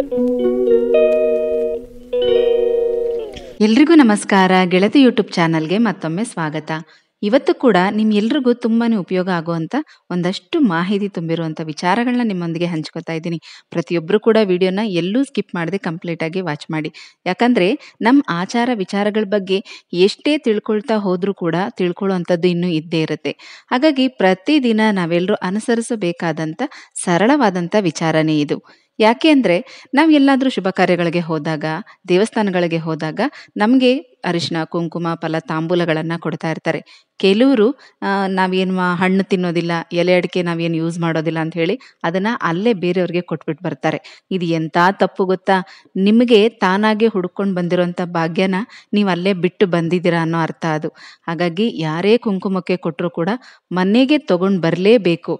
ಎಲ್ರಿಗೂ ನಮಸ್ಕಾರ ಗೆಳತಿ ಯೂಟ್ಯೂಬ್ ಚಾನಲ್ಗೆ ಮತ್ತೊಮ್ಮೆ ಸ್ವಾಗತ ಇವತ್ತು ಕೂಡ ನಿಮ್ಮೆಲ್ರಿಗೂ ತುಂಬಾನೇ ಉಪಯೋಗ ಆಗುವಂತ ಒಂದಷ್ಟು ಮಾಹಿತಿ ತುಂಬಿರುವಂತ ವಿಚಾರಗಳನ್ನ ನಿಮ್ಮೊಂದಿಗೆ ಹಂಚ್ಕೊತಾ ಇದ್ದೀನಿ ಪ್ರತಿಯೊಬ್ಬರು ಕೂಡ ವಿಡಿಯೋನ ಎಲ್ಲೂ ಸ್ಕಿಪ್ ಮಾಡದೆ ಕಂಪ್ಲೀಟ್ ಆಗಿ ವಾಚ್ ಮಾಡಿ ಯಾಕಂದ್ರೆ ನಮ್ಮ ಆಚಾರ ವಿಚಾರಗಳ ಬಗ್ಗೆ ಎಷ್ಟೇ ತಿಳ್ಕೊಳ್ತಾ ಹೋದ್ರೂ ಕೂಡ ತಿಳ್ಕೊಳ್ಳುವಂಥದ್ದು ಇನ್ನೂ ಇದ್ದೇ ಇರುತ್ತೆ ಹಾಗಾಗಿ ಪ್ರತಿದಿನ ನಾವೆಲ್ಲರೂ ಅನುಸರಿಸಬೇಕಾದಂಥ ಸರಳವಾದಂಥ ವಿಚಾರನೇ ಇದು ಯಾಕೆ ಅಂದರೆ ನಾವು ಎಲ್ಲಾದರೂ ಶುಭ ಕಾರ್ಯಗಳಿಗೆ ಹೋದಾಗ ದೇವಸ್ಥಾನಗಳಿಗೆ ಹೋದಾಗ ನಮಗೆ ಅರಿಶಿನ ಕುಂಕುಮ ಫಲ ತಾಂಬೂಲಗಳನ್ನು ಕೊಡ್ತಾ ಇರ್ತಾರೆ ಕೆಲವರು ನಾವೇನು ಹಣ್ಣು ತಿನ್ನೋದಿಲ್ಲ ಎಲೆ ಅಡಿಕೆ ನಾವೇನು ಯೂಸ್ ಮಾಡೋದಿಲ್ಲ ಅಂತ ಹೇಳಿ ಅದನ್ನು ಅಲ್ಲೇ ಬೇರೆಯವ್ರಿಗೆ ಕೊಟ್ಬಿಟ್ಟು ಬರ್ತಾರೆ ಇದು ಎಂಥ ತಪ್ಪು ಗೊತ್ತಾ ನಿಮಗೆ ತಾನಾಗೆ ಹುಡ್ಕೊಂಡು ಬಂದಿರೋಂಥ ಭಾಗ್ಯನ ನೀವು ಅಲ್ಲೇ ಬಿಟ್ಟು ಬಂದಿದ್ದೀರಾ ಅನ್ನೋ ಅರ್ಥ ಅದು ಹಾಗಾಗಿ ಯಾರೇ ಕುಂಕುಮಕ್ಕೆ ಕೊಟ್ಟರು ಕೂಡ ಮನೆಗೆ ತಗೊಂಡು ಬರಲೇಬೇಕು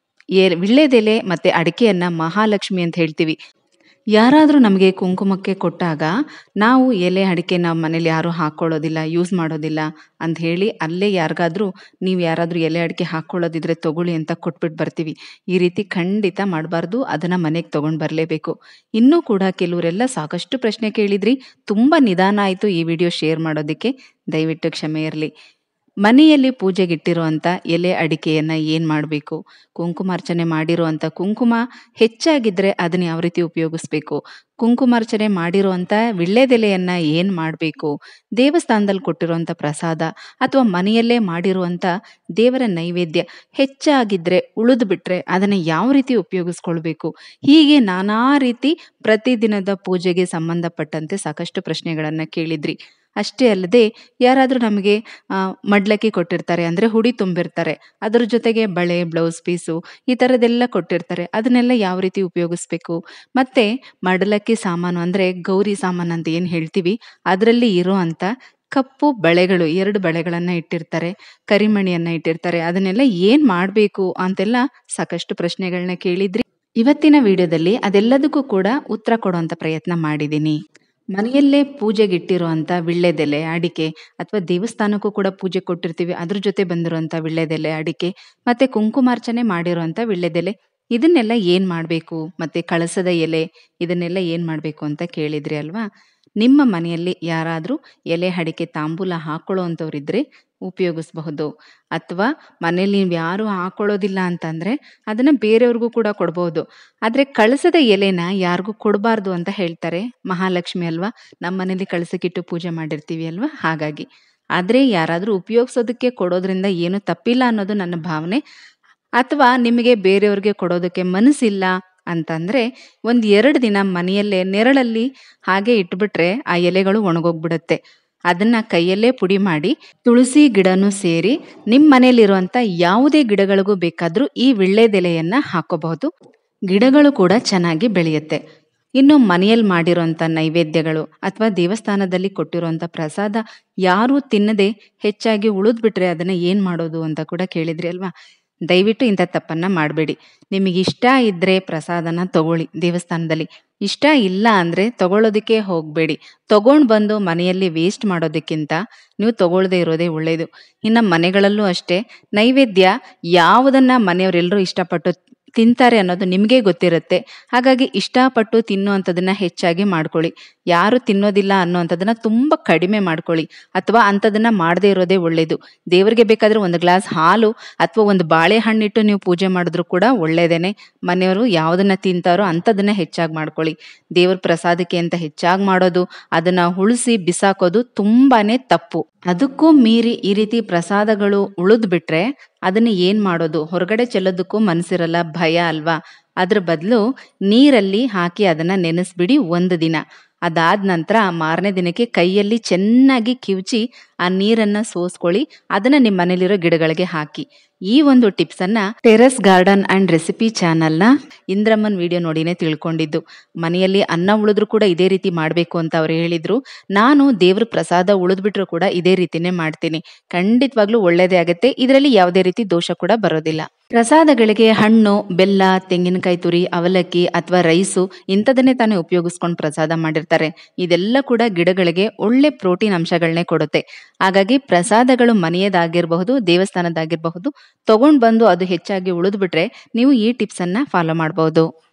ಏ ವಿಳ್ಳೆದೆಲೆ ಮತ್ತು ಅಡಿಕೆಯನ್ನು ಮಹಾಲಕ್ಷ್ಮಿ ಅಂತ ಹೇಳ್ತೀವಿ ಯಾರಾದರೂ ನಮಗೆ ಕುಂಕುಮಕ್ಕೆ ಕೊಟ್ಟಾಗ ನಾವು ಎಲೆ ಅಡಿಕೆ ನಮ್ಮ ಮನೇಲಿ ಯಾರೂ ಹಾಕ್ಕೊಳ್ಳೋದಿಲ್ಲ ಯೂಸ್ ಮಾಡೋದಿಲ್ಲ ಅಂತ ಹೇಳಿ ಅಲ್ಲೇ ಯಾರಿಗಾದ್ರೂ ನೀವು ಯಾರಾದರೂ ಎಲೆ ಅಡಿಕೆ ಹಾಕ್ಕೊಳ್ಳೋದಿದ್ರೆ ತಗೊಳ್ಳಿ ಅಂತ ಕೊಟ್ಬಿಟ್ಟು ಬರ್ತೀವಿ ಈ ರೀತಿ ಖಂಡಿತ ಮಾಡಬಾರ್ದು ಅದನ್ನು ಮನೆಗೆ ತೊಗೊಂಡು ಬರಲೇಬೇಕು ಇನ್ನೂ ಕೂಡ ಕೆಲವರೆಲ್ಲ ಸಾಕಷ್ಟು ಪ್ರಶ್ನೆ ಕೇಳಿದ್ರಿ ತುಂಬ ನಿಧಾನ ಆಯಿತು ಈ ವಿಡಿಯೋ ಶೇರ್ ಮಾಡೋದಕ್ಕೆ ದಯವಿಟ್ಟು ಕ್ಷಮೆ ಇರಲಿ ಮನೆಯಲ್ಲಿ ಪೂಜೆಗಿಟ್ಟಿರುವಂಥ ಎಲೆ ಅಡಿಕೆಯನ್ನು ಏನು ಮಾಡಬೇಕು ಕುಂಕುಮಾರ್ಚನೆ ಮಾಡಿರುವಂಥ ಕುಂಕುಮ ಹೆಚ್ಚಾಗಿದ್ದರೆ ಅದನ್ನು ಯಾವ ರೀತಿ ಉಪಯೋಗಿಸ್ಬೇಕು ಕುಂಕುಮಾರ್ಚನೆ ಮಾಡಿರುವಂಥ ವಿಳ್ಳೆದೆಲೆಯನ್ನು ಏನು ಮಾಡಬೇಕು ದೇವಸ್ಥಾನದಲ್ಲಿ ಕೊಟ್ಟಿರುವಂಥ ಪ್ರಸಾದ ಅಥವಾ ಮನೆಯಲ್ಲೇ ಮಾಡಿರುವಂಥ ದೇವರ ನೈವೇದ್ಯ ಹೆಚ್ಚಾಗಿದ್ದರೆ ಉಳಿದು ಬಿಟ್ಟರೆ ಅದನ್ನು ಯಾವ ರೀತಿ ಉಪಯೋಗಿಸ್ಕೊಳ್ಬೇಕು ಹೀಗೆ ನಾನಾ ರೀತಿ ಪ್ರತಿದಿನದ ಪೂಜೆಗೆ ಸಂಬಂಧಪಟ್ಟಂತೆ ಸಾಕಷ್ಟು ಪ್ರಶ್ನೆಗಳನ್ನು ಕೇಳಿದ್ರಿ ಅಷ್ಟೇ ಅಲ್ಲದೆ ಯಾರಾದರೂ ನಮಗೆ ಮಡ್ಲಕ್ಕಿ ಕೊಟ್ಟಿರ್ತಾರೆ ಅಂದರೆ ಹುಡಿ ತುಂಬಿರ್ತಾರೆ ಅದ್ರ ಜೊತೆಗೆ ಬಳೆ ಬ್ಲೌಸ್ ಪೀಸು ಈ ಥರದ್ದೆಲ್ಲ ಕೊಟ್ಟಿರ್ತಾರೆ ಅದನ್ನೆಲ್ಲ ಯಾವ ರೀತಿ ಉಪಯೋಗಿಸ್ಬೇಕು ಮತ್ತು ಮಡಲಕ್ಕಿ ಸಾಮಾನು ಅಂದರೆ ಗೌರಿ ಸಾಮಾನು ಅಂತ ಏನು ಹೇಳ್ತೀವಿ ಅದರಲ್ಲಿ ಇರೋ ಅಂಥ ಕಪ್ಪು ಬಳೆಗಳು ಎರಡು ಬಳೆಗಳನ್ನು ಇಟ್ಟಿರ್ತಾರೆ ಕರಿಮಣಿಯನ್ನು ಇಟ್ಟಿರ್ತಾರೆ ಅದನ್ನೆಲ್ಲ ಏನು ಮಾಡಬೇಕು ಅಂತೆಲ್ಲ ಸಾಕಷ್ಟು ಪ್ರಶ್ನೆಗಳನ್ನ ಕೇಳಿದ್ರಿ ಇವತ್ತಿನ ವಿಡಿಯೋದಲ್ಲಿ ಅದೆಲ್ಲದಕ್ಕೂ ಕೂಡ ಉತ್ತರ ಕೊಡುವಂಥ ಪ್ರಯತ್ನ ಮಾಡಿದ್ದೀನಿ ಮನೆಯಲ್ಲೇ ಪೂಜೆಗಿಟ್ಟಿರುವಂಥ ವಿಳ್ಳೆದೆಲೆ ಅಡಿಕೆ ಅಥವಾ ದೇವಸ್ಥಾನಕ್ಕೂ ಕೂಡ ಪೂಜೆ ಕೊಟ್ಟಿರ್ತೀವಿ ಅದ್ರ ಜೊತೆ ಬಂದಿರುವಂಥ ವಿಳ್ಳೆದೆಲೆ ಅಡಿಕೆ ಮತ್ತು ಕುಂಕುಮಾರ್ಚನೆ ಮಾಡಿರುವಂಥ ವಿಳ್ಳೆದೆಲೆ ಇದನ್ನೆಲ್ಲ ಏನು ಮಾಡಬೇಕು ಮತ್ತು ಕಳಸದ ಎಲೆ ಇದನ್ನೆಲ್ಲ ಏನು ಮಾಡಬೇಕು ಅಂತ ಕೇಳಿದ್ರಿ ಅಲ್ವಾ ನಿಮ್ಮ ಮನೆಯಲ್ಲಿ ಯಾರಾದರೂ ಎಲೆ ಅಡಿಕೆ ತಾಂಬೂಲ ಹಾಕ್ಕೊಳ್ಳೋವಂಥವ್ರಿದ್ರೆ ಉಪಯೋಗಿಸಬಹುದು ಅಥವಾ ಮನೇಲಿ ನೀವು ಯಾರೂ ಹಾಕ್ಕೊಳ್ಳೋದಿಲ್ಲ ಅಂತಂದರೆ ಅದನ್ನು ಬೇರೆಯವ್ರಿಗೂ ಕೂಡ ಕೊಡ್ಬೋದು ಆದರೆ ಕಳಸದ ಎಲೆನ ಯಾರಿಗೂ ಕೊಡಬಾರ್ದು ಅಂತ ಹೇಳ್ತಾರೆ ಮಹಾಲಕ್ಷ್ಮಿ ಅಲ್ವಾ ನಮ್ಮ ಮನೇಲಿ ಕಳಸಕ್ಕಿಟ್ಟು ಪೂಜೆ ಮಾಡಿರ್ತೀವಿ ಅಲ್ವಾ ಹಾಗಾಗಿ ಆದರೆ ಯಾರಾದರೂ ಉಪಯೋಗಿಸೋದಕ್ಕೆ ಕೊಡೋದ್ರಿಂದ ಏನು ತಪ್ಪಿಲ್ಲ ಅನ್ನೋದು ನನ್ನ ಭಾವನೆ ಅಥವಾ ನಿಮಗೆ ಬೇರೆಯವ್ರಿಗೆ ಕೊಡೋದಕ್ಕೆ ಮನಸ್ಸಿಲ್ಲ ಅಂತಂದರೆ ಒಂದು ಎರಡು ದಿನ ಮನೆಯಲ್ಲೇ ನೆರಳಲ್ಲಿ ಹಾಗೆ ಇಟ್ಬಿಟ್ರೆ ಆ ಎಲೆಗಳು ಒಣಗೋಗ್ಬಿಡುತ್ತೆ ಅದನ್ನ ಕೈಯಲ್ಲೇ ಪುಡಿ ಮಾಡಿ ತುಳಸಿ ಗಿಡನೂ ಸೇರಿ ನಿಮ್ಮ ಮನೆಯಲ್ಲಿರುವಂಥ ಯಾವುದೇ ಗಿಡಗಳಿಗೂ ಬೇಕಾದರೂ ಈ ವಿಳ್ಳೆದೆಲೆಯನ್ನು ಹಾಕೋಬಹುದು ಗಿಡಗಳು ಕೂಡ ಚೆನ್ನಾಗಿ ಬೆಳೆಯುತ್ತೆ ಇನ್ನು ಮನೆಯಲ್ಲಿ ಮಾಡಿರೋಂಥ ನೈವೇದ್ಯಗಳು ಅಥವಾ ದೇವಸ್ಥಾನದಲ್ಲಿ ಕೊಟ್ಟಿರುವಂಥ ಪ್ರಸಾದ ಯಾರೂ ತಿನ್ನದೆ ಹೆಚ್ಚಾಗಿ ಉಳಿದ್ಬಿಟ್ರೆ ಅದನ್ನು ಏನು ಮಾಡೋದು ಅಂತ ಕೂಡ ಕೇಳಿದ್ರಿ ಅಲ್ವಾ ದಯವಿಟ್ಟು ಇಂಥ ತಪ್ಪನ್ನು ಮಾಡಬೇಡಿ ನಿಮಗೆ ಇಷ್ಟ ಇದ್ದರೆ ಪ್ರಸಾದನ ತಗೊಳ್ಳಿ ದೇವಸ್ಥಾನದಲ್ಲಿ ಇಷ್ಟ ಇಲ್ಲ ಅಂದರೆ ತಗೊಳ್ಳೋದಕ್ಕೆ ಹೋಗಬೇಡಿ ತಗೊಂಡು ಬಂದು ಮನೆಯಲ್ಲಿ ವೇಸ್ಟ್ ಮಾಡೋದಕ್ಕಿಂತ ನೀವು ತಗೊಳ್ಳದೆ ಇರೋದೇ ಒಳ್ಳೆಯದು ಇನ್ನು ಮನೆಗಳಲ್ಲೂ ಅಷ್ಟೇ ನೈವೇದ್ಯ ಯಾವುದನ್ನು ಮನೆಯವರೆಲ್ಲರೂ ಇಷ್ಟಪಟ್ಟು ತಿಂತಾರೆ ಅನ್ನೋದು ನಿಮಗೆ ಗೊತ್ತಿರುತ್ತೆ ಹಾಗಾಗಿ ಇಷ್ಟಪಟ್ಟು ತಿನ್ನುವಂಥದ್ದನ್ನ ಹೆಚ್ಚಾಗಿ ಮಾಡ್ಕೊಳ್ಳಿ ಯಾರು ತಿನ್ನೋದಿಲ್ಲ ಅನ್ನೋವಂಥದ್ದನ್ನ ತುಂಬ ಕಡಿಮೆ ಮಾಡ್ಕೊಳ್ಳಿ ಅಥವಾ ಅಂಥದನ್ನ ಮಾಡದೇ ಇರೋದೇ ಒಳ್ಳೆಯದು ದೇವರಿಗೆ ಬೇಕಾದರೆ ಒಂದು ಗ್ಲಾಸ್ ಹಾಲು ಅಥವಾ ಒಂದು ಬಾಳೆಹಣ್ಣಿಟ್ಟು ನೀವು ಪೂಜೆ ಮಾಡಿದ್ರು ಕೂಡ ಒಳ್ಳೆಯದೇನೆ ಮನೆಯವರು ಯಾವುದನ್ನ ತಿಂತಾರೋ ಅಂಥದನ್ನ ಹೆಚ್ಚಾಗಿ ಮಾಡ್ಕೊಳ್ಳಿ ದೇವ್ರ ಪ್ರಸಾದಕ್ಕೆ ಅಂತ ಹೆಚ್ಚಾಗಿ ಮಾಡೋದು ಅದನ್ನ ಉಳಿಸಿ ಬಿಸಾಕೋದು ತುಂಬಾನೇ ತಪ್ಪು ಅದಕ್ಕೂ ಮೀರಿ ಈ ರೀತಿ ಪ್ರಸಾದಗಳು ಉಳಿದು ಬಿಟ್ರೆ ಅದನ್ನ ಏನ್ ಮಾಡೋದು ಹೊರಗಡೆ ಚೆಲ್ಲೋದಕ್ಕೂ ಮನಸ್ಸಿರಲ್ಲ ಭಯ ಅಲ್ವಾ ಅದ್ರ ಬದಲು ನೀರಲ್ಲಿ ಹಾಕಿ ಅದನ್ನ ನೆನೆಸ್ಬಿಡಿ ಒಂದು ದಿನ ಅದಾದ ನಂತರ ಮಾರನೇ ದಿನಕ್ಕೆ ಕೈಯಲ್ಲಿ ಚೆನ್ನಾಗಿ ಕಿವುಚಿ ಆ ನೀರನ್ನ ಸೋಸ್ಕೊಳ್ಳಿ ಅದನ್ನ ನಿಮ್ಮ ಮನೇಲಿರೋ ಗಿಡಗಳಿಗೆ ಹಾಕಿ ಈ ಒಂದು ಟಿಪ್ಸ್ ಅನ್ನ ಟೆರೆಸ್ ಗಾರ್ಡನ್ ಅಂಡ್ ರೆಸಿಪಿ ಚಾನಲ್ನ ಇಂದ್ರಮ್ಮನ್ ವಿಡಿಯೋ ನೋಡಿನೇ ತಿಳ್ಕೊಂಡಿದ್ದು ಮನೆಯಲ್ಲಿ ಅನ್ನ ಉಳಿದ್ರು ಕೂಡ ಇದೇ ರೀತಿ ಮಾಡಬೇಕು ಅಂತ ಅವ್ರು ಹೇಳಿದ್ರು ನಾನು ದೇವ್ರ ಪ್ರಸಾದ ಉಳಿದ್ಬಿಟ್ರು ಕೂಡ ಇದೇ ರೀತಿನೇ ಮಾಡ್ತೀನಿ ಖಂಡಿತವಾಗ್ಲೂ ಒಳ್ಳೇದೇ ಆಗುತ್ತೆ ಇದರಲ್ಲಿ ಯಾವುದೇ ರೀತಿ ದೋಷ ಕೂಡ ಬರೋದಿಲ್ಲ ಪ್ರಸಾದಗಳಿಗೆ ಹಣ್ಣು ಬೆಲ್ಲ ತೆಂಗಿನಕಾಯಿ ತುರಿ ಅವಲಕ್ಕಿ ಅಥವಾ ರೈಸು ಇಂಥದನ್ನೇ ತಾನೇ ಉಪಯೋಗಿಸ್ಕೊಂಡು ಪ್ರಸಾದ ಮಾಡಿರ್ತಾರೆ ಇದೆಲ್ಲ ಕೂಡ ಗಿಡಗಳಿಗೆ ಒಳ್ಳೆ ಪ್ರೋಟೀನ್ ಅಂಶಗಳನ್ನೇ ಕೊಡುತ್ತೆ ಹಾಗಾಗಿ ಪ್ರಸಾದಗಳು ಮನೆಯದಾಗಿರಬಹುದು ದೇವಸ್ಥಾನದಾಗಿರಬಹುದು ತಗೊಂಡು ಬಂದು ಅದು ಹೆಚ್ಚಾಗಿ ಉಳಿದ್ಬಿಟ್ರೆ ನೀವು ಈ ಟಿಪ್ಸ್ ಅನ್ನ ಫಾಲೋ ಮಾಡಬಹುದು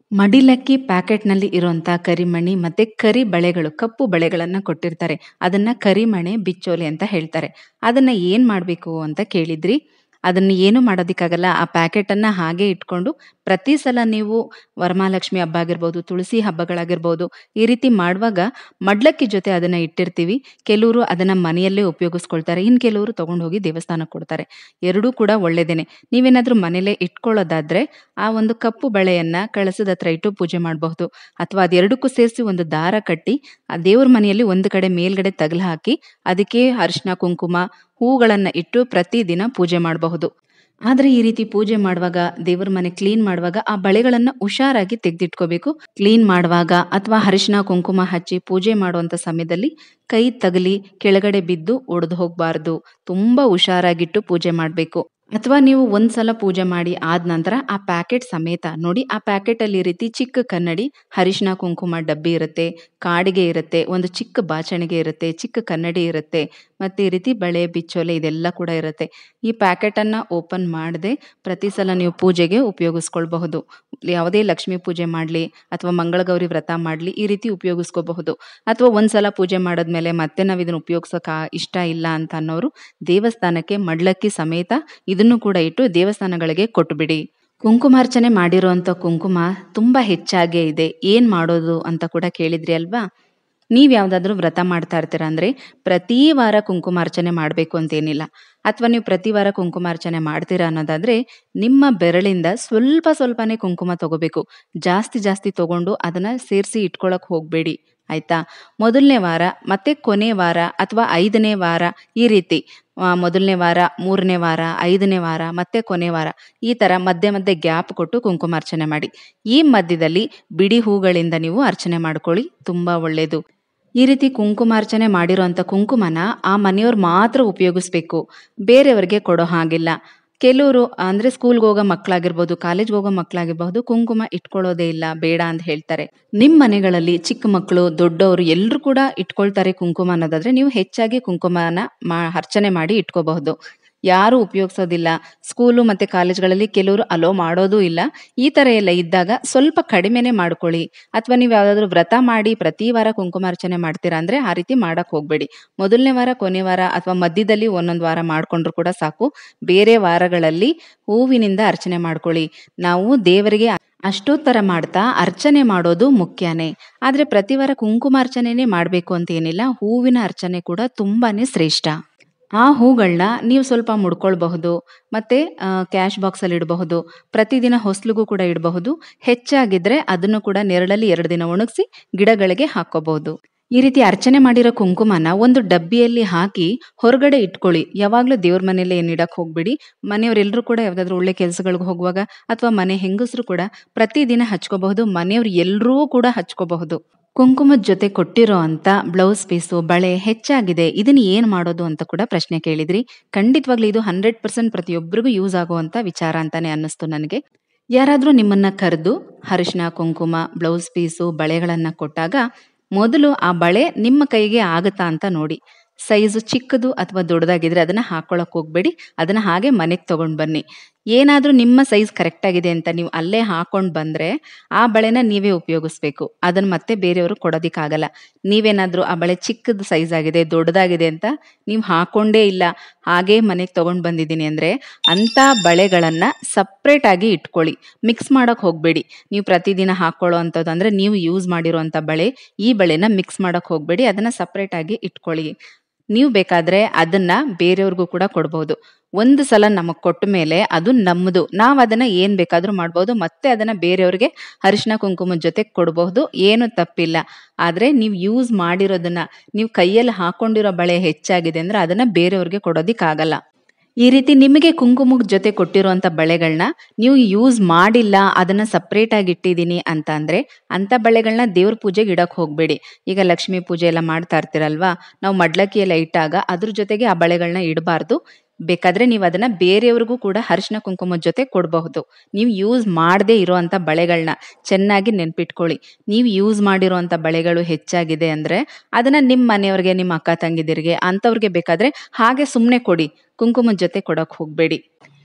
ಮಡಿಲಕ್ಕಿ ಪ್ಯಾಕೆಟ್‌ನಲ್ಲಿ ಇರುವಂಥ ಕರಿಮಣಿ ಮತ್ತೆ ಕರಿ ಬಳೆಗಳು, ಕಪ್ಪು ಬಳೆಗಳನ್ನ ಕೊಟ್ಟಿರ್ತಾರೆ. ಅದನ್ನ ಕರಿಮಣೆ ಬಿಚ್ಚೋಲೆ ಅಂತ ಹೇಳ್ತಾರೆ. ಅದನ್ನ ಏನ್ ಮಾಡ್ಬೇಕು ಅಂತ ಕೇಳಿದ್ರಿ. ಅದನ್ನ ಏನು ಮಾಡೋದಕ್ಕಾಗಲ್ಲ. ಆ ಪ್ಯಾಕೆಟನ್ನ ಹಾಗೆ ಇಟ್ಕೊಂಡು ಪ್ರತಿ ಸಲ ನೀವು ವರಮಹಾಲಕ್ಷ್ಮಿ ಹಬ್ಬ ಆಗಿರ್ಬೋದು, ತುಳಸಿ ಹಬ್ಬಗಳಾಗಿರ್ಬೋದು, ಈ ರೀತಿ ಮಾಡುವಾಗ ಮಡಿಲಕ್ಕಿ ಜೊತೆ ಅದನ್ನ ಇಟ್ಟಿರ್ತೀವಿ. ಕೆಲವ್ರು ಅದನ್ನ ಮನೆಯಲ್ಲೇ ಉಪಯೋಗಿಸ್ಕೊಳ್ತಾರೆ. ಇನ್ನು ಕೆಲವ್ರು ತಗೊಂಡು ಹೋಗಿ ದೇವಸ್ಥಾನಕ್ಕೆ ಕೊಡ್ತಾರೆ. ಎರಡೂ ಕೂಡ ಒಳ್ಳೇದೇನೆ. ನೀವೇನಾದ್ರೂ ಮನೇಲೇ ಇಟ್ಕೊಳ್ಳೋದಾದ್ರೆ ಆ ಒಂದು ಕಪ್ಪು ಬಳೆಯನ್ನ ಕಳಸದ ಹತ್ರ ಇಟ್ಟು ಪೂಜೆ ಮಾಡಬಹುದು. ಅಥವಾ ಅದೆರಡಕ್ಕೂ ಸೇರಿಸಿ ಒಂದು ದಾರ ಕಟ್ಟಿ ಆ ದೇವ್ರ ಮನೆಯಲ್ಲಿ ಒಂದು ಕಡೆ ಮೇಲ್ಗಡೆ ತಗಲು ಹಾಕಿ ಅದಕ್ಕೆ ಅರಿಶಿನ, ಕುಂಕುಮ, ಹೂಗಳನ್ನ ಇಟ್ಟು ಪ್ರತಿದಿನ ಪೂಜೆ ಮಾಡಬಹುದು. ಆದ್ರೆ ಈ ರೀತಿ ಪೂಜೆ ಮಾಡುವಾಗ, ದೇವ್ರ ಮನೆ ಕ್ಲೀನ್ ಮಾಡುವಾಗ ಆ ಬಳೆಗಳನ್ನ ಹುಷಾರಾಗಿ ತೆಗೆದಿಟ್ಕೋಬೇಕು. ಕ್ಲೀನ್ ಮಾಡುವಾಗ ಅಥವಾ ಅರಿಶಿನ, ಕುಂಕುಮ ಹಚ್ಚಿ ಪೂಜೆ ಮಾಡುವಂತ ಸಮಯದಲ್ಲಿ ಕೈ ತಗಲಿ ಕೆಳಗಡೆ ಬಿದ್ದು ಒಡೆದು ಹೋಗಬಾರ್ದು. ತುಂಬಾ ಹುಷಾರಾಗಿಟ್ಟು ಪೂಜೆ ಮಾಡಬೇಕು. ಅಥವಾ ನೀವು ಒಂದ್ಸಲ ಪೂಜೆ ಮಾಡಿ ಆದ ನಂತರ ಆ ಪ್ಯಾಕೆಟ್ ಸಮೇತ ನೋಡಿ ಆ ಪ್ಯಾಕೆಟಲ್ಲಿ ಈ ರೀತಿ ಚಿಕ್ಕ ಕನ್ನಡಿ, ಅರಿಶಿನ, ಕುಂಕುಮ ಡಬ್ಬಿ ಇರುತ್ತೆ, ಕಾಡಿಗೆ ಇರುತ್ತೆ, ಒಂದು ಚಿಕ್ಕ ಬಾಚಣಿಗೆ ಇರುತ್ತೆ, ಚಿಕ್ಕ ಕನ್ನಡಿ ಇರುತ್ತೆ, ಮತ್ತೆ ಈ ರೀತಿ ಬಳೆ, ಬಿಚ್ಚೋಲೆ ಇದೆಲ್ಲ ಕೂಡ ಇರುತ್ತೆ. ಈ ಪ್ಯಾಕೆಟನ್ನ ಓಪನ್ ಮಾಡದೆ ಪ್ರತಿ ಸಲ ನೀವು ಪೂಜೆಗೆ ಉಪಯೋಗಿಸ್ಕೊಳ್ಬಹುದು. ಯಾವುದೇ ಲಕ್ಷ್ಮಿ ಪೂಜೆ ಮಾಡ್ಲಿ ಅಥವಾ ಮಂಗಳಗೌರಿ ವ್ರತ ಮಾಡ್ಲಿ ಈ ರೀತಿ ಉಪಯೋಗಿಸ್ಕೋಬಹುದು. ಅಥವಾ ಒಂದ್ಸಲ ಪೂಜೆ ಮಾಡಾದ್ಮೇಲೆ ಮತ್ತೆ ನಾವು ಇದನ್ನ ಉಪಯೋಗಿಸೋಕ ಇಷ್ಟ ಇಲ್ಲ ಅಂತ ಅನ್ನೋರು ದೇವಸ್ಥಾನಕ್ಕೆ ಮಡಿಲಕ್ಕಿ ಸಮೇತ ಇದನ್ನು ಕೂಡ ಇಟ್ಟು ದೇವಸ್ಥಾನಗಳಿಗೆ ಕೊಟ್ಬಿಡಿ. ಕುಂಕುಮಾರ್ಚನೆ ಮಾಡಿರುವಂಥ ಕುಂಕುಮ ತುಂಬಾ ಹೆಚ್ಚಾಗೇ ಇದೆ. ಏನ್ ಮಾಡೋದು ಅಂತ ಕೂಡ ಕೇಳಿದ್ರಿ ಅಲ್ವಾ? ನೀವ್ ಯಾವ್ದಾದ್ರೂ ವ್ರತ ಮಾಡ್ತಾ ಇರ್ತೀರಾ ಅಂದ್ರೆ ಪ್ರತಿ ವಾರ ಕುಂಕುಮಾರ್ಚನೆ ಮಾಡ್ಬೇಕು ಅಂತೇನಿಲ್ಲ. ಅಥವಾ ನೀವು ಪ್ರತಿ ವಾರ ಕುಂಕುಮಾರ್ಚನೆ ಮಾಡ್ತೀರಾ ಅನ್ನೋದಾದ್ರೆ ನಿಮ್ಮ ಬೆರಳಿಂದ ಸ್ವಲ್ಪ ಸ್ವಲ್ಪನೇ ಕುಂಕುಮ ತಗೋಬೇಕು. ಜಾಸ್ತಿ ಜಾಸ್ತಿ ತಗೊಂಡು ಅದನ್ನ ಸೇರ್ಸಿ ಇಟ್ಕೊಳಕ್ ಹೋಗ್ಬೇಡಿ. ಆಯ್ತಾ? ಮೊದಲನೇ ವಾರ ಮತ್ತೆ ಕೊನೆ ವಾರ ಅಥವಾ ಐದನೇ ವಾರ ಈ ರೀತಿ ಆ ಮೊದಲನೇ ವಾರ, ಮೂರನೇ ವಾರ, ಐದನೇ ವಾರ ಮತ್ತೆ ಕೊನೆ ವಾರ ಈ ತರ ಮಧ್ಯೆ ಮಧ್ಯೆ ಗ್ಯಾಪ್ ಕೊಟ್ಟು ಕುಂಕುಮಾರ್ಚನೆ ಮಾಡಿ. ಈ ಮಧ್ಯದಲ್ಲಿ ಬಿಡಿ ಹೂಗಳಿಂದ ನೀವು ಅರ್ಚನೆ ಮಾಡ್ಕೊಳ್ಳಿ. ತುಂಬಾ ಒಳ್ಳೇದು. ಈ ರೀತಿ ಕುಂಕುಮಾರ್ಚನೆ ಮಾಡಿರೋಂಥ ಕುಂಕುಮನ ಆ ಮನೆಯವ್ರು ಮಾತ್ರ ಉಪಯೋಗಿಸ್ಬೇಕು. ಬೇರೆಯವರಿಗೆ ಕೊಡೋ ಹಾಗಿಲ್ಲ. ಕೆಲವ್ರು ಅಂದ್ರೆ ಸ್ಕೂಲ್‌ಗೆ ಹೋಗೋ ಮಕ್ಕಳಾಗಿರ್ಬೋದು, ಕಾಲೇಜ್‌ಗೆ ಹೋಗೋ ಮಕ್ಕಳಾಗಿರಬಹುದು ಕುಂಕುಮ ಇಟ್ಕೊಳ್ಳೋದೇ ಇಲ್ಲ, ಬೇಡ ಅಂತ ಹೇಳ್ತಾರೆ. ನಿಮ್ ಮನೆಗಳಲ್ಲಿ ಚಿಕ್ಕ ಮಕ್ಕಳು, ದೊಡ್ಡವರು ಎಲ್ರೂ ಕೂಡ ಇಟ್ಕೊಳ್ತಾರೆ ಕುಂಕುಮ ಅನ್ನೋದಾದ್ರೆ ನೀವು ಹೆಚ್ಚಾಗಿ ಕುಂಕುಮನ ಮಾ ಅರ್ಚನೆ ಮಾಡಿ ಇಟ್ಕೋಬಹುದು. ಯಾರು ಉಪಯೋಗಿಸೋದಿಲ್ಲ. ಸ್ಕೂಲು ಮತ್ತೆ ಕಾಲೇಜ್‌ಗಳಲ್ಲಿ ಕೆಲವ್ರು ಅಲೋ ಮಾಡೋದೂ ಇಲ್ಲ. ಈ ತರ ಎಲ್ಲ ಇದ್ದಾಗ ಸ್ವಲ್ಪ ಕಡಿಮೆನೇ ಮಾಡ್ಕೊಳ್ಳಿ. ಅಥವಾ ನೀವು ಯಾವ್ದಾದ್ರೂ ವ್ರತ ಮಾಡಿ ಪ್ರತಿ ವಾರ ಕುಂಕುಮಾರ್ಚನೆ ಮಾಡ್ತೀರಾ ಅಂದ್ರೆ ಆ ರೀತಿ ಮಾಡಕ್ ಹೋಗ್ಬೇಡಿ. ಮೊದಲನೇ ವಾರ, ಕೊನೆ ವಾರ ಅಥವಾ ಮಧ್ಯದಲ್ಲಿ ಒಂದೊಂದು ವಾರ ಮಾಡ್ಕೊಂಡ್ರು ಕೂಡ ಸಾಕು. ಬೇರೆ ವಾರಗಳಲ್ಲಿ ಹೂವಿನಿಂದ ಅರ್ಚನೆ ಮಾಡ್ಕೊಳ್ಳಿ. ನಾವು ದೇವರಿಗೆ ಅಷ್ಟೋತ್ತರ ಮಾಡ್ತಾ ಅರ್ಚನೆ ಮಾಡೋದು ಮುಖ್ಯನೇ. ಆದ್ರೆ ಪ್ರತಿ ವಾರ ಕುಂಕುಮಾರ್ಚನೆನೇ ಮಾಡ್ಬೇಕು ಅಂತ ಏನಿಲ್ಲ. ಹೂವಿನ ಅರ್ಚನೆ ಕೂಡ ತುಂಬಾನೇ ಶ್ರೇಷ್ಠ. ಆ ಹೂಗಳನ್ನ ನೀವು ಸ್ವಲ್ಪ ಮುಡ್ಕೊಳ್ಬಹುದು. ಮತ್ತೆ ಆ ಕ್ಯಾಶ್ ಬಾಕ್ಸಲ್ಲಿ ಇಡಬಹುದು. ಪ್ರತಿದಿನ ಹೊಸ್ಲಿಗೂ ಕೂಡ ಇಡಬಹುದು. ಹೆಚ್ಚಾಗಿದ್ರೆ ಅದನ್ನು ಕೂಡ ನೆರಳಲ್ಲಿ 2 ದಿನ ಒಣಗಿಸಿ ಗಿಡಗಳಿಗೆ ಹಾಕ್ಕೋಬಹುದು. ಈ ರೀತಿ ಅರ್ಚನೆ ಮಾಡಿರೋ ಕುಂಕುಮನ ಒಂದು ಡಬ್ಬಿಯಲ್ಲಿ ಹಾಕಿ ಹೊರಗಡೆ ಇಟ್ಕೊಳ್ಳಿ. ಯಾವಾಗ್ಲೂ ದೇವ್ರ ಮನೇಲಿ ಏನ್ ಇಡಕ್ ಹೋಗ್ಬೇಡಿ. ಮನೆಯವರೆಲ್ಲರೂ ಕೂಡ ಯಾವ್ದಾದ್ರೂ ಒಳ್ಳೆ ಕೆಲ್ಸಗಳಿಗೆ ಹೋಗುವಾಗ ಅಥವಾ ಮನೆ ಹೆಂಗಸರು ಕೂಡ ಪ್ರತಿದಿನ ಹಚ್ಕೋಬಹುದು. ಮನೆಯವ್ರು ಎಲ್ರೂ ಕೂಡ ಹಚ್ಕೋಬಹುದು. ಕುಂಕುಮದ ಜೊತೆ ಕೊಟ್ಟಿರೋ ಅಂತ ಬ್ಲೌಸ್ ಪೀಸು, ಬಳೆ ಹೆಚ್ಚಾಗಿದೆ. ಇದನ್ನ ಏನ್ ಮಾಡೋದು ಅಂತ ಕೂಡ ಪ್ರಶ್ನೆ ಕೇಳಿದ್ರಿ. ಖಂಡಿತವಾಗ್ಲೂ ಇದು 100% ಪ್ರತಿಯೊಬ್ಬರಿಗೂ ಯೂಸ್ ಆಗುವಂತ ವಿಚಾರ ಅಂತಾನೆ ಅನ್ನಿಸ್ತು ನನಗೆ. ಯಾರಾದ್ರೂ ನಿಮ್ಮನ್ನ ಕರೆದು ಅರಿಶಿನ, ಕುಂಕುಮ, ಬ್ಲೌಸ್ ಪೀಸು, ಬಳೆಗಳನ್ನ ಕೊಟ್ಟಾಗ ಮೊದಲು ಆ ಬಳೆ ನಿಮ್ಮ ಕೈಗೆ ಆಗತ್ತಾ ಅಂತ ನೋಡಿ. ಸೈಜು ಚಿಕ್ಕದು ಅಥವಾ ದೊಡ್ಡದಾಗಿದ್ರೆ ಅದನ್ನ ಹಾಕೊಳಕ್ ಹೋಗ್ಬೇಡಿ. ಅದನ್ನ ಹಾಗೆ ಮನೆಗ್ ತಗೊಂಡ್ ಬನ್ನಿ. ಏನಾದ್ರೂ ನಿಮ್ಮ ಸೈಜ್ ಕರೆಕ್ಟ್ ಆಗಿದೆ ಅಂತ ನೀವು ಅಲ್ಲೇ ಹಾಕೊಂಡ್ ಬಂದ್ರೆ ಆ ಬಳೆನ ನೀವೇ ಉಪಯೋಗಿಸ್ಬೇಕು. ಅದನ್ನ ಮತ್ತೆ ಬೇರೆಯವ್ರು ಕೊಡೋದಿಕ್ಕಾಗಲ್ಲ. ನೀವೇನಾದ್ರೂ ಆ ಬಳೆ ಚಿಕ್ಕದು ಸೈಜ್ ಆಗಿದೆ, ದೊಡ್ಡದಾಗಿದೆ ಅಂತ ನೀವು ಹಾಕೊಂಡೇ ಇಲ್ಲ, ಹಾಗೇ ಮನೆಗ್ ತಗೊಂಡ್ ಬಂದಿದ್ದೀನಿ ಅಂದ್ರೆ ಅಂಥ ಬಳೆಗಳನ್ನ ಸಪ್ರೇಟ್ ಆಗಿ ಇಟ್ಕೊಳ್ಳಿ. ಮಿಕ್ಸ್ ಮಾಡಕ್ ಹೋಗ್ಬೇಡಿ. ನೀವು ಪ್ರತಿದಿನ ಹಾಕೊಳ್ಳೋ ಅಂಥದ್ದು ಅಂದ್ರೆ ನೀವು ಯೂಸ್ ಮಾಡಿರೋಂಥ ಬಳೆ, ಈ ಬಳೆನ ಮಿಕ್ಸ್ ಮಾಡಕ್ ಹೋಗ್ಬೇಡಿ. ಅದನ್ನ ಸಪ್ರೇಟ್ ಆಗಿ ಇಟ್ಕೊಳ್ಳಿ. ನೀವು ಬೇಕಾದ್ರೆ ಅದನ್ನ ಬೇರೆಯವ್ರಿಗೂ ಕೂಡ ಕೊಡ್ಬಹುದು. ಒಂದು ಸಲ ನಮಗ್ ಕೊಟ್ಟ ಮೇಲೆ ಅದು ನಮ್ದು. ನಾವ್ ಅದನ್ನ ಏನ್ ಬೇಕಾದ್ರೂ ಮಾಡ್ಬಹುದು. ಮತ್ತೆ ಅದನ್ನ ಬೇರೆಯವ್ರಿಗೆ ಅರಿಶಿನ, ಕುಂಕುಮದ ಜೊತೆ ಕೊಡ್ಬಹುದು. ಏನು ತಪ್ಪಿಲ್ಲ. ಆದ್ರೆ ನೀವು ಯೂಸ್ ಮಾಡಿರೋದನ್ನ ನೀವು ಕೈಯಲ್ಲಿ ಹಾಕೊಂಡಿರೋ ಬಳೆ ಹೆಚ್ಚಾಗಿದೆ ಅಂದ್ರೆ ಅದನ್ನ ಬೇರೆಯವ್ರಿಗೆ ಕೊಡೋದಿಕ್ಕಾಗಲ್ಲ. ಈ ರೀತಿ ನಿಮಗೆ ಕುಂಕುಮದ ಜೊತೆ ಕೊಟ್ಟಿರುವಂಥ ಬಳೆಗಳನ್ನ ನೀವು ಯೂಸ್ ಮಾಡಿಲ್ಲ, ಅದನ್ನ ಸಪ್ರೇಟ್ ಆಗಿ ಇಟ್ಟಿದ್ದೀನಿ ಅಂತ ಅಂದ್ರೆ ಅಂಥ ಬಳೆಗಳನ್ನ ದೇವ್ರ ಪೂಜೆಗೆ ಇಡಕ್ ಹೋಗ್ಬೇಡಿ. ಈಗ ಲಕ್ಷ್ಮೀ ಪೂಜೆ ಎಲ್ಲ ಮಾಡ್ತಾ ಇರ್ತೀರಲ್ವಾ? ನಾವು ಮಡಿಲಕ್ಕಿ ಎಲ್ಲ ಇಟ್ಟಾಗ ಅದ್ರ ಜೊತೆಗೆ ಆ ಬಳೆಗಳನ್ನ ಇಡಬಾರ್ದು. ಬೇಕಾದ್ರೆ ನೀವು ಅದನ್ನ ಬೇರೆಯವ್ರಿಗೂ ಕೂಡ ಅರಿಶಿನ, ಕುಂಕುಮದ ಜೊತೆ ಕೊಡ್ಬಹುದು. ನೀವು ಯೂಸ್ ಮಾಡದೇ ಇರೋಂಥ ಬಳೆಗಳನ್ನ ಚೆನ್ನಾಗಿ ನೆನ್ಪಿಟ್ಕೊಳ್ಳಿ. ನೀವು ಯೂಸ್ ಮಾಡಿರೋಂಥ ಬಳೆಗಳು ಹೆಚ್ಚಾಗಿದೆ ಅಂದ್ರೆ ಅದನ್ನ ನಿಮ್ ಮನೆಯವ್ರಿಗೆ, ನಿಮ್ಮ ಅಕ್ಕ ತಂಗಿದಿರಿಗೆ ಅಂಥವ್ರಿಗೆ ಬೇಕಾದ್ರೆ ಹಾಗೆ ಸುಮ್ನೆ ಕೊಡಿ. ಕುಂಕುಮದ ಜೊತೆ ಕೊಡಕ್ ಹೋಗ್ಬೇಡಿ.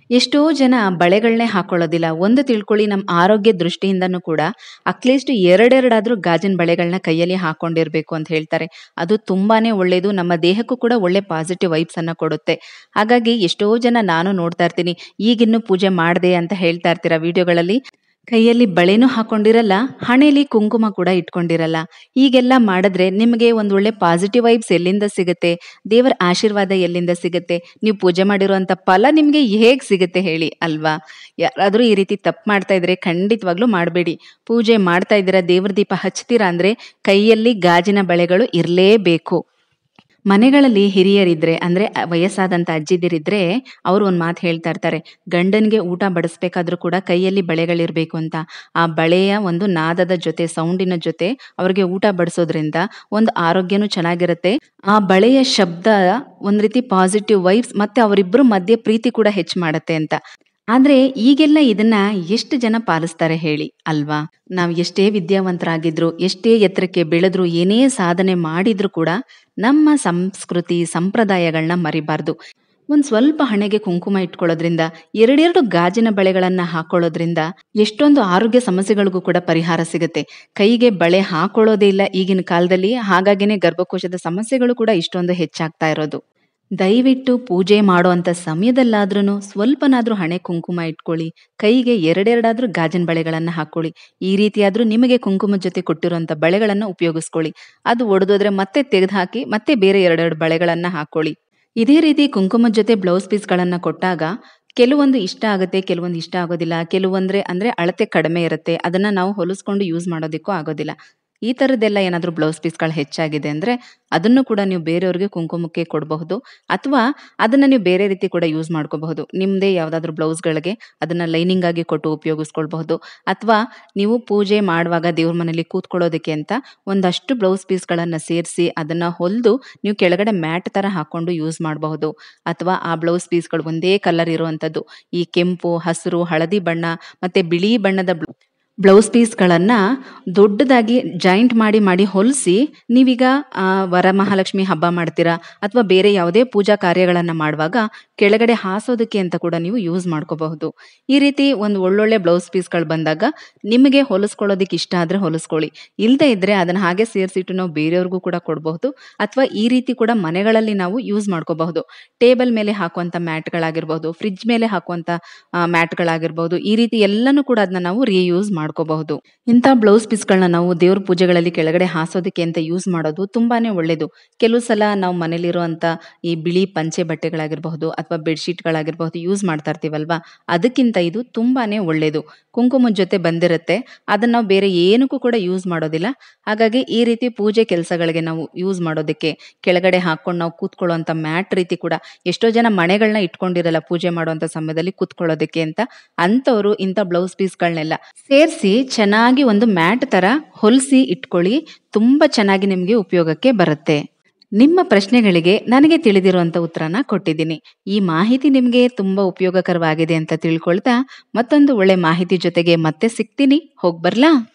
ಎಷ್ಟೋ ಜನ ಬಳೆಗಳನ್ನೇ ಹಾಕೊಳ್ಳೋದಿಲ್ಲ ಒಂದು ತಿಳ್ಕೊಳ್ಳಿ ನಮ್ಮ ಆರೋಗ್ಯ ದೃಷ್ಟಿಯಿಂದನೂ ಕೂಡ ಅಟ್ಲೀಸ್ಟ್ ಎರಡೆರಡಾದ್ರೂ ಗಾಜಿನ ಬಳೆಗಳನ್ನ ಕೈಯಲ್ಲಿ ಹಾಕೊಂಡಿರ್ಬೇಕು ಅಂತ ಹೇಳ್ತಾರೆ ಅದು ತುಂಬಾನೇ ಒಳ್ಳೇದು ನಮ್ಮ ದೇಹಕ್ಕೂ ಕೂಡ ಒಳ್ಳೆ ಪಾಸಿಟಿವ್ ವೈಬ್ಸ್ ಅನ್ನ ಕೊಡುತ್ತೆ ಹಾಗಾಗಿ ಎಷ್ಟೋ ಜನ ನಾನು ನೋಡ್ತಾ ಇರ್ತೀನಿ ಈಗಿನ್ನು ಪೂಜೆ ಮಾಡಿದೆ ಅಂತ ಹೇಳ್ತಾ ಇರ್ತೀರಾ ವಿಡಿಯೋಗಳಲ್ಲಿ ಕೈಯಲ್ಲಿ ಬಳೆನೂ ಹಾಕೊಂಡಿರಲ್ಲ ಹಣೆಯಲ್ಲಿ ಕುಂಕುಮ ಕೂಡ ಇಟ್ಕೊಂಡಿರಲ್ಲ ಹೀಗೆಲ್ಲ ಮಾಡಿದ್ರೆ ನಿಮಗೆ ಒಂದು ಒಳ್ಳೆ ಪಾಸಿಟಿವ್ ವೈಬ್ಸ್ ಎಲ್ಲಿಂದ ಸಿಗುತ್ತೆ ದೇವರ ಆಶೀರ್ವಾದ ಎಲ್ಲಿಂದ ಸಿಗುತ್ತೆ ನೀವು ಪೂಜೆ ಮಾಡಿರುವಂತ ಫಲ ನಿಮಗೆ ಹೇಗೆ ಸಿಗುತ್ತೆ ಹೇಳಿ ಅಲ್ವಾ ಯಾರಾದರೂ ಈ ರೀತಿ ತಪ್ಪು ಮಾಡ್ತಾ ಇದ್ರೆ ಖಂಡಿತವಾಗ್ಲೂ ಮಾಡಬೇಡಿ ಪೂಜೆ ಮಾಡ್ತಾ ಇದ್ದೀರಾ ದೇವ್ರ ದೀಪ ಹಚ್ತೀರಾ ಅಂದ್ರೆ ಕೈಯಲ್ಲಿ ಗಾಜಿನ ಬಳೆಗಳು ಇರಲೇಬೇಕು ಮನೆಗಳಲ್ಲಿ ಹಿರಿಯರಿದ್ರೆ ಅಂದ್ರೆ ಅ- ವಯಸ್ಸಾದಂತ ಅಜ್ಜಿದಿರಿದ್ರೆ ಅವ್ರು ಒಂದ್ ಮಾತು ಹೇಳ್ತಾ ಇರ್ತಾರೆ ಗಂಡನ್ಗೆ ಊಟ ಬಡಿಸ್ಬೇಕಾದ್ರೂ ಕೂಡ ಕೈಯಲ್ಲಿ ಬಳೆಗಳಿರ್ಬೇಕು ಅಂತ ಆ ಬಳೆಯ ಒಂದು ನಾದದ ಜೊತೆ ಸೌಂಡಿನ ಜೊತೆ ಅವ್ರಿಗೆ ಊಟ ಬಡಿಸೋದ್ರಿಂದ ಒಂದು ಆರೋಗ್ಯನೂ ಚೆನ್ನಾಗಿರುತ್ತೆ ಆ ಬಳೆಯ ಶಬ್ದ ಒಂದ್ ರೀತಿ ಪಾಸಿಟಿವ್ ವೈಬ್ಸ್ ಮತ್ತೆ ಅವರಿಬ್ಬರು ಮಧ್ಯೆ ಪ್ರೀತಿ ಕೂಡ ಹೆಚ್ಚು ಮಾಡತ್ತೆ ಅಂತ ಆದ್ರೆ ಈಗೆಲ್ಲ ಇದನ್ನ ಎಷ್ಟು ಜನ ಪಾಲಿಸ್ತಾರೆ ಹೇಳಿ ಅಲ್ವಾ ನಾವು ಎಷ್ಟೇ ವಿದ್ಯಾವಂತರಾಗಿದ್ರು ಎಷ್ಟೇ ಎತ್ತರಕ್ಕೆ ಬೆಳೆದ್ರು ಏನೇ ಸಾಧನೆ ಮಾಡಿದ್ರು ಕೂಡ ನಮ್ಮ ಸಂಸ್ಕೃತಿ ಸಂಪ್ರದಾಯಗಳನ್ನ ಮರಿಬಾರ್ದು ಒಂದ್ ಸ್ವಲ್ಪ ಹಣೆಗೆ ಕುಂಕುಮ ಇಟ್ಕೊಳ್ಳೋದ್ರಿಂದ ಎರಡೆರಡು ಗಾಜಿನ ಬಳೆಗಳನ್ನ ಹಾಕೊಳ್ಳೋದ್ರಿಂದ ಎಷ್ಟೊಂದು ಆರೋಗ್ಯ ಸಮಸ್ಯೆಗಳಿಗೂ ಕೂಡ ಪರಿಹಾರ ಸಿಗುತ್ತೆ ಕೈಗೆ ಬಳೆ ಹಾಕೊಳ್ಳೋದೇ ಇಲ್ಲ ಈಗಿನ ಕಾಲದಲ್ಲಿ ಹಾಗಾಗಿನೇ ಗರ್ಭಕೋಶದ ಸಮಸ್ಯೆಗಳು ಕೂಡ ಇಷ್ಟೊಂದು ಹೆಚ್ಚಾಗ್ತಾ ಇರೋದು ದಯವಿಟ್ಟು ಪೂಜೆ ಮಾಡುವಂತ ಸಮಯದಲ್ಲಾದ್ರೂ ಸ್ವಲ್ಪನಾದ್ರೂ ಹಣೆ ಕುಂಕುಮ ಇಟ್ಕೊಳ್ಳಿ ಕೈಗೆ ಎರಡೆರಡಾದ್ರೂ ಗಾಜಿನ ಬಳೆಗಳನ್ನ ಹಾಕೊಳ್ಳಿ ಈ ರೀತಿಯಾದ್ರೂ ನಿಮಗೆ ಕುಂಕುಮದ ಜೊತೆ ಕೊಟ್ಟಿರುವಂತ ಬಳೆಗಳನ್ನ ಉಪಯೋಗಿಸ್ಕೊಳ್ಳಿ ಅದು ಒಡೆದೋದ್ರೆ ಮತ್ತೆ ತೆಗೆದುಹಾಕಿ ಮತ್ತೆ ಬೇರೆ ಎರಡೆರಡು ಬಳೆಗಳನ್ನ ಹಾಕೊಳ್ಳಿ ಇದೇ ರೀತಿ ಕುಂಕುಮದ ಜೊತೆ ಬ್ಲೌಸ್ ಪೀಸ್ಗಳನ್ನ ಕೊಟ್ಟಾಗ ಕೆಲವೊಂದು ಇಷ್ಟ ಆಗುತ್ತೆ ಕೆಲವೊಂದು ಇಷ್ಟ ಆಗೋದಿಲ್ಲ ಕೆಲವೊಂದ್ರೆ ಅಂದ್ರೆ ಅಳತೆ ಕಡಿಮೆ ಇರುತ್ತೆ ಅದನ್ನ ನಾವು ಹೊಲಿಸ್ಕೊಂಡು ಯೂಸ್ ಮಾಡೋದಕ್ಕೂ ಆಗೋದಿಲ್ಲ ಈ ಥರದ್ದೆಲ್ಲ ಏನಾದರೂ ಬ್ಲೌಸ್ ಪೀಸ್ಗಳು ಹೆಚ್ಚಾಗಿದೆ ಅಂದರೆ ಅದನ್ನು ಕೂಡ ನೀವು ಬೇರೆಯವ್ರಿಗೆ ಕುಂಕುಮಕ್ಕೆ ಕೊಡಬಹುದು ಅಥವಾ ಅದನ್ನು ನೀವು ಬೇರೆ ರೀತಿ ಕೂಡ ಯೂಸ್ ಮಾಡ್ಕೋಬಹುದು ನಿಮ್ಮದೇ ಯಾವುದಾದ್ರೂ ಬ್ಲೌಸ್ಗಳಿಗೆ ಅದನ್ನು ಲೈನಿಂಗ್ ಆಗಿ ಕೊಟ್ಟು ಉಪಯೋಗಿಸ್ಕೊಳ್ಬಹುದು ಅಥವಾ ನೀವು ಪೂಜೆ ಮಾಡುವಾಗ ದೇವ್ರ ಮನೇಲಿ ಕೂತ್ಕೊಳ್ಳೋದಕ್ಕೆ ಅಂತ ಒಂದಷ್ಟು ಬ್ಲೌಸ್ ಪೀಸ್ಗಳನ್ನು ಸೇರಿಸಿ ಅದನ್ನು ಹೊಲಿದು ನೀವು ಕೆಳಗಡೆ ಮ್ಯಾಟ್ ಥರ ಹಾಕೊಂಡು ಯೂಸ್ ಮಾಡಬಹುದು ಅಥವಾ ಆ ಬ್ಲೌಸ್ ಪೀಸ್ಗಳು ಒಂದೇ ಕಲರ್ ಇರುವಂಥದ್ದು ಈ ಕೆಂಪು ಹಸಿರು ಹಳದಿ ಬಣ್ಣ ಮತ್ತೆ ಬಿಳಿ ಬಣ್ಣದ ಬ್ಲೌ ಬ್ಲೌಸ್ ಪೀಸ್ಗಳನ್ನು ದೊಡ್ಡದಾಗಿ ಜಾಯಿಂಟ್ ಮಾಡಿ ಮಾಡಿ ಹೊಲಿಸಿ ನೀವೀಗ ಆ, ವರಮಹಾಲಕ್ಷ್ಮಿ ಹಬ್ಬ ಮಾಡ್ತೀರಾ ಅಥವಾ ಬೇರೆ ಯಾವುದೇ ಪೂಜಾ ಕಾರ್ಯಗಳನ್ನು ಮಾಡುವಾಗ ಕೆಳಗಡೆ ಹಾಸೋದಕ್ಕೆ ಅಂತ ಕೂಡ ನೀವು ಯೂಸ್ ಮಾಡ್ಕೋಬಹುದು ಈ ರೀತಿ ಒಂದು ಒಳ್ಳೊಳ್ಳೆ ಬ್ಲೌಸ್ ಪೀಸ್ಗಳು ಬಂದಾಗ ನಿಮಗೆ ಹೊಲಿಸ್ಕೊಳ್ಳೋದಕ್ಕೆ ಇಷ್ಟ ಆದರೆ ಹೊಲಿಸ್ಕೊಳ್ಳಿ ಇಲ್ಲದೆ ಇದ್ರೆ ಅದನ್ನು ಹಾಗೆ ಸೇರಿಸಿಟ್ಟು ನಾವು ಬೇರೆಯವ್ರಿಗೂ ಕೂಡ ಕೊಡಬಹುದು ಅಥವಾ ಈ ರೀತಿ ಕೂಡ ಮನೆಗಳಲ್ಲಿ ನಾವು ಯೂಸ್ ಮಾಡ್ಕೋಬಹುದು ಟೇಬಲ್ ಮೇಲೆ ಹಾಕುವಂಥ ಮ್ಯಾಟ್ಗಳಾಗಿರ್ಬೋದು ಫ್ರಿಡ್ಜ್ ಮೇಲೆ ಹಾಕುವಂಥ ಮ್ಯಾಟ್ಗಳಾಗಿರ್ಬೋದು ಈ ರೀತಿ ಎಲ್ಲನೂ ಕೂಡ ಅದನ್ನ ನಾವು ರೀಯೂಸ್ ಮಾಡ್ಕೋಬಹುದು ಇಂಥ ಬ್ಲೌಸ್ ಪೀಸ್ಗಳನ್ನ ನಾವು ದೇವ್ರ ಪೂಜೆಗಳಲ್ಲಿ ಕೆಳಗಡೆ ಹಾಸೋದಕ್ಕೆ ಅಂತ ಯೂಸ್ ಮಾಡೋದು ತುಂಬಾನೇ ಒಳ್ಳೇದು ಕೆಲವು ಸಲ ನಾವು ಮನೇಲಿರುವಂಥ ಈ ಬಿಳಿ ಪಂಚೆ ಬಟ್ಟೆಗಳಾಗಿರಬಹುದು ಅಥವಾ ಬೆಡ್ಶೀಟ್ಗಳಾಗಿರಬಹುದು ಯೂಸ್ ಮಾಡ್ತಾ ಇರ್ತೀವಲ್ವಾ ಅದಕ್ಕಿಂತ ಇದು ತುಂಬಾನೇ ಒಳ್ಳೇದು ಕುಂಕುಮದ ಜೊತೆ ಬಂದಿರುತ್ತೆ ಅದನ್ನ ನಾವು ಬೇರೆ ಏನಕ್ಕೂ ಕೂಡ ಯೂಸ್ ಮಾಡೋದಿಲ್ಲ ಹಾಗಾಗಿ ಈ ರೀತಿ ಪೂಜೆ ಕೆಲಸಗಳಿಗೆ ನಾವು ಯೂಸ್ ಮಾಡೋದಕ್ಕೆ ಕೆಳಗಡೆ ಹಾಕೊಂಡು ನಾವು ಕೂತ್ಕೊಳ್ಳುವಂಥ ಮ್ಯಾಟ್ ರೀತಿ ಕೂಡ ಎಷ್ಟೋ ಜನ ಮನೆಗಳನ್ನ ಇಟ್ಕೊಂಡಿರಲ್ಲ ಪೂಜೆ ಮಾಡುವಂಥ ಸಮಯದಲ್ಲಿ ಕೂತ್ಕೊಳ್ಳೋದಕ್ಕೆ ಅಂತ ಅಂಥವ್ರು ಇಂಥ ಬ್ಲೌಸ್ ಪೀಸ್ಗಳನ್ನೆಲ್ಲ ಸೇರಿಸಿ ಚೆನ್ನಾಗಿ ಒಂದು ಮ್ಯಾಟ್ ತರ ಹೊಲಿಸಿ ಇಟ್ಕೊಳ್ಳಿ ತುಂಬಾ ಚೆನ್ನಾಗಿ ನಿಮಗೆ ಉಪಯೋಗಕ್ಕೆ ಬರುತ್ತೆ ನಿಮ್ಮ ಪ್ರಶ್ನೆಗಳಿಗೆ ನನಗೆ ತಿಳಿದಿರುವಂತ ಉತ್ತರನ ಕೊಟ್ಟಿದ್ದೀನಿ ಈ ಮಾಹಿತಿ ನಿಮಗೆ ತುಂಬಾ ಉಪಯೋಗಕರವಾಗಿದೆ ಅಂತ ತಿಳ್ಕೊಳ್ತಾ ಮತ್ತೊಂದು ಒಳ್ಳೆ ಮಾಹಿತಿ ಜೊತೆಗೆ ಮತ್ತೆ ಸಿಗ್ತೀನಿ ಹೋಗ್ಬರ್ಲಾ